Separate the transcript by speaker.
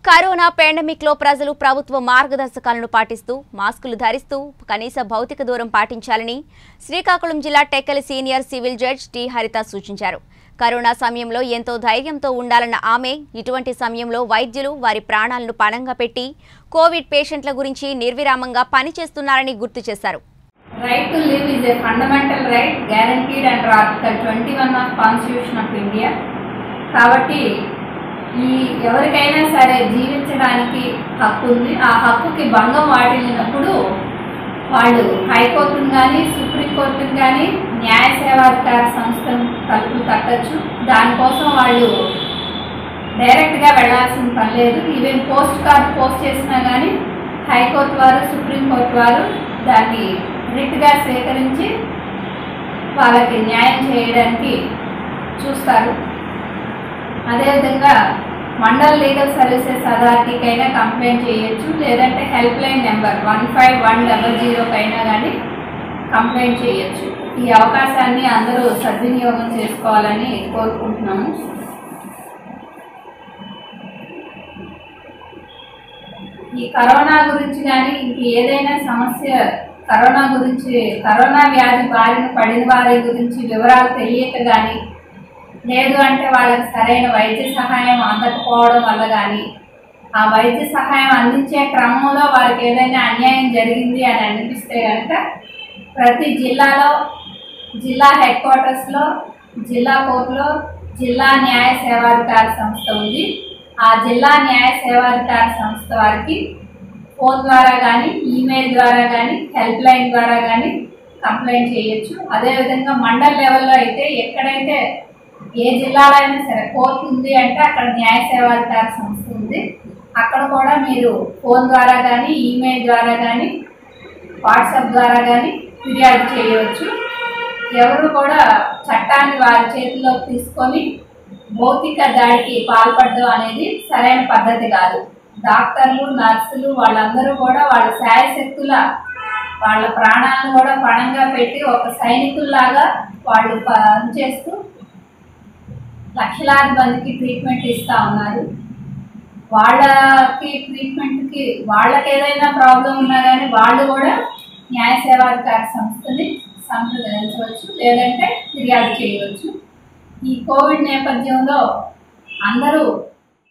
Speaker 1: Corona pandemic లో ప్రజలు ప్రభుత్వ మార్గదర్శకాలను పాటిస్తూ మాస్కులు ధరిస్తూ కనీస భౌతిక దూరం పాటించాలని శ్రీకాకుళం జిల్లా Tekkali senior civil judge T Haritha సూచించారు కరోనా సమయంలో ఎంతో ధైర్యంతో ఉండాలన్న ఆమె ఇటువంటి సమయంలో వైద్యులు వారి ప్రాణాలను పణంగా పెట్టి కోవిడ్ పేషెంట్ల గురించి నిర్విరామంగా పనిచేస్తున్నారని గుర్తు చేశారు
Speaker 2: Right to live is a fundamental right guaranteed under Article 21 of Constitution of India. కాబట్టి ఈ ఎవరికైనా సరే జీవించడానికి హక్కు ఉంది ఆ హక్కుకి భంగం వాటిల్లినప్పుడు వాళ్ళు హైకోర్టును కానీ సుప్రీంకోర్టును కానీ న్యాయ సేవాధికార సంస్థను తలుపులు తట్టచ్చు దానికోసం వాళ్ళు డైరెక్ట్గా వెళ్ళాల్సిన పని లేదు ఈవెన్ పోస్ట్ కార్డ్ పోస్ట్ చేసినా కానీ హైకోర్టు వారు సుప్రీంకోర్టు వారు దాన్ని రిట్గా సేకరించి వాళ్ళకి న్యాయం చేయడానికి చూస్తారు అదేవిధంగా మండల్ లీగల్ సర్వీసెస్ అథారిటీకైనా కంప్లైంట్ చేయొచ్చు లేదంటే help line number one five one double జీరోకైనా కానీ కంప్లైంట్ చేయొచ్చు ఈ అవకాశాన్ని అందరూ సద్వినియోగం చేసుకోవాలని కోరుకుంటున్నాము ఈ కరోనా గురించి కానీ ఇంక ఏదైనా సమస్య కరోనా గురించి కరోనా వ్యాధి బారిన పడిన వారి గురించి వివరాలు తెలియక కానీ లేదు అంటే వాళ్ళకి సరైన వైద్య సహాయం అందకపోవడం వల్ల కానీ ఆ వైద్య సహాయం అందించే క్రమంలో వారికి ఏదైనా అన్యాయం జరిగింది అని అనిపిస్తే కనుక ప్రతి జిల్లాలో జిల్లా హెడ్ క్వార్టర్స్లో జిల్లా కోర్టులో జిల్లా న్యాయ సేవాధికార సంస్థ ఉంది ఆ జిల్లా న్యాయ సేవాధికార సంస్థ వారికి ఫోన్ ద్వారా కానీ ఈమెయిల్ ద్వారా కానీ హెల్ప్ లైన్ ద్వారా కానీ కంప్లైంట్ చేయొచ్చు అదేవిధంగా మండల్ లెవెల్లో అయితే ఎక్కడైతే ఏ జిల్లాలో అయినా సరే కోర్టు ఉంది అంటే అక్కడ న్యాయ సేవాధికార సంస్థ ఉంది అక్కడ కూడా మీరు ఫోన్ ద్వారా కానీ ఈమెయిల్ ద్వారా కానీ వాట్సాప్ ద్వారా కానీ ఫిర్యాదు చేయవచ్చు ఎవరు కూడా చట్టాన్ని వారి చేతిలోకి తీసుకొని భౌతిక దాడికి పాల్పడడం అనేది సరైన పద్ధతి కాదు డాక్టర్లు నర్సులు వాళ్ళందరూ కూడా వాళ్ళ శాయశక్తుల వాళ్ళ ప్రాణాలను కూడా పణంగా పెట్టి ఒక సైనికుల్లాగా వాళ్ళు పనిచేస్తూ లక్షలాది మందికి ట్రీట్మెంట్ ఇస్తూ ఉన్నారు వాళ్ళకి ట్రీట్మెంట్కి వాళ్ళకి ఏదైనా ప్రాబ్లం ఉన్నా కానీ వాళ్ళు కూడా న్యాయ సేవాధికార సంస్థని సంప్రదించవచ్చు లేదంటే ఫిర్యాదు చేయవచ్చు ఈ కోవిడ్ నేపథ్యంలో అందరూ